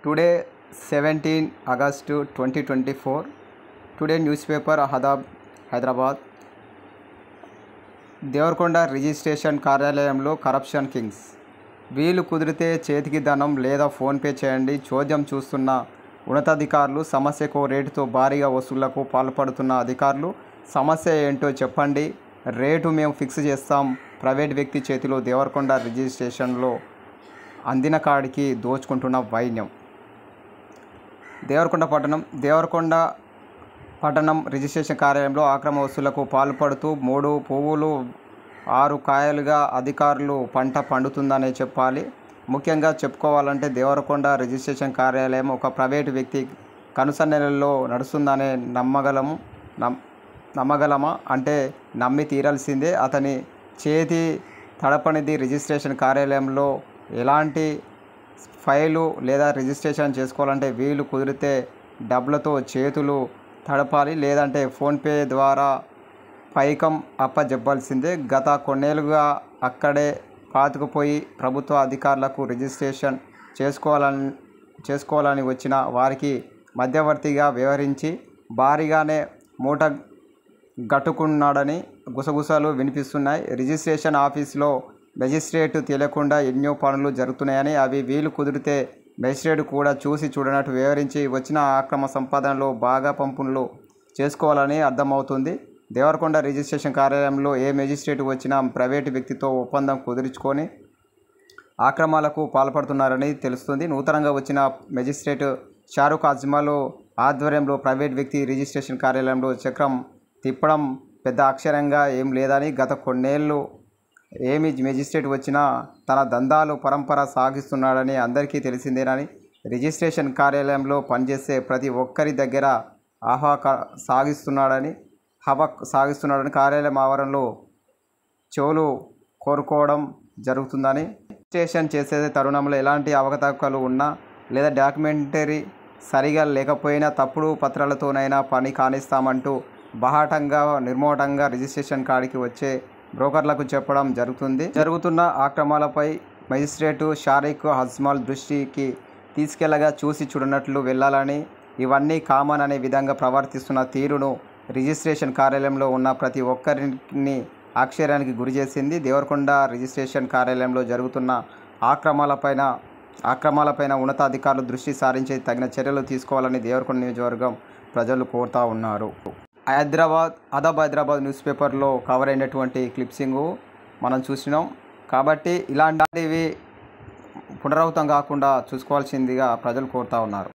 today seventeen August twenty twenty four today news paper హదాబ్ Hyderabad Devarakonda registration కార్యాలయంలో corruption kings వీలు కుదిరితే చేతికి ధనం లేదా ఫోన్పే చేయండి చోద్యం చూస్తున్న ఉన్నతాధికారులు సమస్యకు రేటుతో భారీగా వసూళ్లకు పాల్పడుతున్న అధికారులు సమస్య ఏంటో చెప్పండి రేటు మేము ఫిక్స్ చేస్తాం ప్రైవేట్ వ్యక్తి చేతిలో దేవరకొండ రిజిస్ట్రేషన్లో అందిన కాడికి దోచుకుంటున్న వైన్యం దేవరకొండ పట్టణం దేవరకొండ పట్టణం రిజిస్ట్రేషన్ కార్యాలయంలో అక్రమ వసూళ్లకు పాల్పడుతూ మూడు పువ్వులు ఆరు కాయలుగా అధికారులు పంట పండుతుందనే చెప్పాలి ముఖ్యంగా చెప్పుకోవాలంటే దేవరకొండ రిజిస్ట్రేషన్ కార్యాలయం ఒక ప్రైవేటు వ్యక్తి కనుసన్నెలలో నడుస్తుందనే నమ్మగలము నమ్ నమ్మగలమా అంటే నమ్మి తీరాల్సిందే అతని చేతి తడపనిది రిజిస్ట్రేషన్ కార్యాలయంలో ఎలాంటి ఫైలు లేదా రిజిస్ట్రేషన్ చేసుకోవాలంటే వీలు కుదిరితే డబ్బులతో చేతులు తడపాలి లేదంటే ఫోన్పే ద్వారా పైకం అప్పజెప్పాల్సిందే గత కొన్నేళ్ళుగా అక్కడే పాతుకుపోయి ప్రభుత్వ అధికారులకు రిజిస్ట్రేషన్ చేసుకోవాలని చేసుకోవాలని వచ్చిన వారికి మధ్యవర్తిగా వ్యవహరించి భారీగానే మూట గట్టుకున్నాడని గుసగుసలు వినిపిస్తున్నాయి రిజిస్ట్రేషన్ ఆఫీస్లో మెజిస్ట్రేట్ తెలియకుండా ఎన్నో పనులు జరుగుతున్నాయని అవి వీలు కుదిరితే మెజిస్ట్రేట్ కూడా చూసి చూడనట్టు వివరించి వచ్చిన అక్రమ సంపాదనలో బాగా పంపులు చేసుకోవాలని అర్థమవుతుంది దేవరకొండ రిజిస్ట్రేషన్ కార్యాలయంలో ఏ మెజిస్ట్రేట్ వచ్చినా ప్రైవేటు వ్యక్తితో ఒప్పందం కుదుర్చుకొని ఆక్రమాలకు పాల్పడుతున్నారని తెలుస్తుంది నూతనంగా వచ్చిన మెజిస్ట్రేట్ షారుఖ్ అజ్మల్ ఆధ్వర్యంలో ప్రైవేట్ వ్యక్తి రిజిస్ట్రేషన్ కార్యాలయంలో చక్రం తిప్పడం పెద్ద అక్షరంగా ఏం లేదని గత కొన్నేళ్ళు ఏమి మెజిస్ట్రేట్ వచ్చినా తన దందాలు పరంపర సాగిస్తున్నాడని అందరికీ తెలిసిందేనని రిజిస్ట్రేషన్ కార్యాలయంలో పనిచేసే ప్రతి ఒక్కరి దగ్గర ఆహా సాగిస్తున్నాడని హవా సాగిస్తున్నాడని కార్యాలయం ఆవరణలో చెవులు కోరుకోవడం జరుగుతుందని రిజిస్ట్రేషన్ చేసే తరుణంలో ఎలాంటి అవకతవకలు ఉన్నా లేదా డాక్యుమెంటరీ సరిగా లేకపోయినా తప్పుడు పత్రాలతోనైనా పని కానిస్తామంటూ బహాటంగా నిర్మోటంగా రిజిస్ట్రేషన్ కాడికి వచ్చే బ్రోకర్లకు చెప్పడం జరుగుతుంది జరుగుతున్న ఆక్రమాలపై మెజిస్ట్రేటు షారిక్ హజ్మాల్ దృష్టికి తీసుకెళ్లగా చూసి చూడనట్లు వెళ్ళాలని ఇవన్నీ కామన్ అనే విధంగా ప్రవర్తిస్తున్న తీరును రిజిస్ట్రేషన్ కార్యాలయంలో ఉన్న ప్రతి ఒక్కరిని ఆశ్చర్యానికి గురి చేసింది దేవరకొండ రిజిస్ట్రేషన్ కార్యాలయంలో జరుగుతున్న ఆక్రమాలపైన ఆక్రమాలపైన ఉన్నతాధికారులు దృష్టి సారించి తగిన చర్యలు తీసుకోవాలని దేవరకొండ నియోజకవర్గం ప్రజలు కోరుతా ఉన్నారు హైదరాబాద్ అదబ్ హైదరాబాద్ న్యూస్ పేపర్లో కవర్ అయినటువంటి క్లిప్సింగ్ మనం చూసినాం కాబట్టి ఇలాంటివి పునరావృతం కాకుండా చూసుకోవాల్సిందిగా ప్రజలు కోరుతా ఉన్నారు